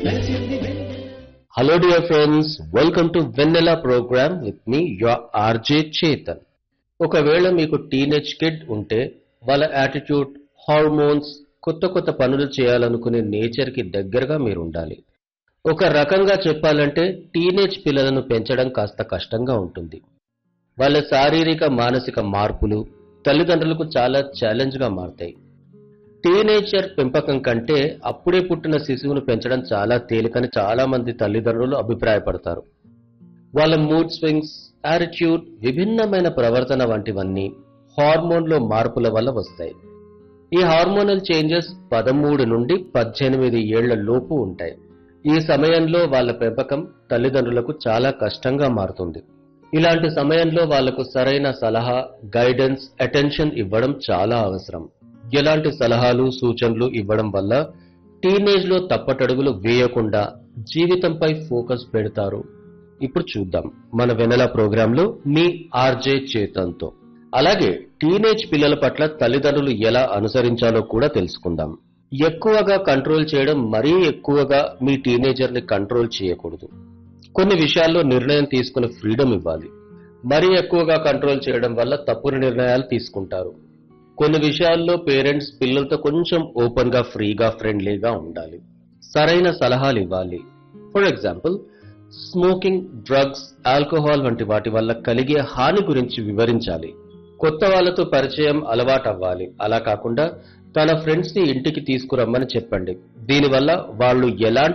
Hello dear friends, welcome to Vanilla program with me, your RJ Chetan. ఒకవేళ మీకు teenage kid ఉంటే వాళ్ళ attitude hormones కొత్త కొత్త పనులు చేయాలనుకునే నేచర్ కి దగ్గరగా మీరు ఉండాలి ఒక రకంగా చెప్పాలంటే టీనేజ్ పిల్లలను పెంచడం కాస్త కష్టంగా ఉంటుంది వాళ్ళ శారీరక మానసిక మార్పులు తల్లిదండ్రులకు చాలా ఛాలెంజ్ గా మారతాయి టీనేజర్ పెంపకం కంటే అప్పుడే పుట్టిన శిశువును పెంచడం చాలా తేలికని చాలా మంది తల్లిదండ్రులు అభిప్రాయపడతారు వాళ్ళ మూడ్ స్వింగ్స్ యాటిట్యూడ్ విభిన్నమైన ప్రవర్తన వంటివన్నీ హార్మోన్లో మార్పుల వల్ల వస్తాయి ఈ హార్మోనల్ చేంజెస్ పదమూడు నుండి పద్దెనిమిది ఏళ్ల లోపు ఉంటాయి ఈ సమయంలో వాళ్ళ పెంపకం తల్లిదండ్రులకు చాలా కష్టంగా మారుతుంది ఇలాంటి సమయంలో వాళ్లకు సరైన సలహా గైడెన్స్ అటెన్షన్ ఇవ్వడం చాలా అవసరం ఎలాంటి సలహాలు సూచనలు ఇవ్వడం వల్ల టీనేజ్ లో తప్పటడుగులు వేయకుండా జీవితంపై ఫోకస్ పెడతారు ఇప్పుడు చూద్దాం మన వెనెల ప్రోగ్రాంలో మీ ఆర్జే చేతంతో అలాగే టీనేజ్ పిల్లల పట్ల తల్లిదండ్రులు ఎలా అనుసరించాలో కూడా తెలుసుకుందాం ఎక్కువగా కంట్రోల్ చేయడం మరీ ఎక్కువగా మీ టీనేజర్ ని కంట్రోల్ చేయకూడదు కొన్ని విషయాల్లో నిర్ణయం తీసుకునే ఫ్రీడమ్ ఇవ్వాలి మరీ ఎక్కువగా కంట్రోల్ చేయడం వల్ల తప్పుడు నిర్ణయాలు తీసుకుంటారు కొన్ని విషయాల్లో పేరెంట్స్ పిల్లలతో కొంచెం ఓపెన్ గా ఫ్రీగా ఫ్రెండ్లీగా ఉండాలి సరైన సలహాలు ఇవ్వాలి for example smoking drugs alcohol వంటి వాటి వల్ల కలిగే హాని గురించి వివరించాలి కొత్త వాళ్ళతో పరిచయం అలవాటు అవ్వాలి అలా కాకుండా తన ఫ్రెండ్స్ ని ఇంటికి తీసుకురమ్మని చెప్పండి దీనివల్ల వాళ్ళు ఎలాంటి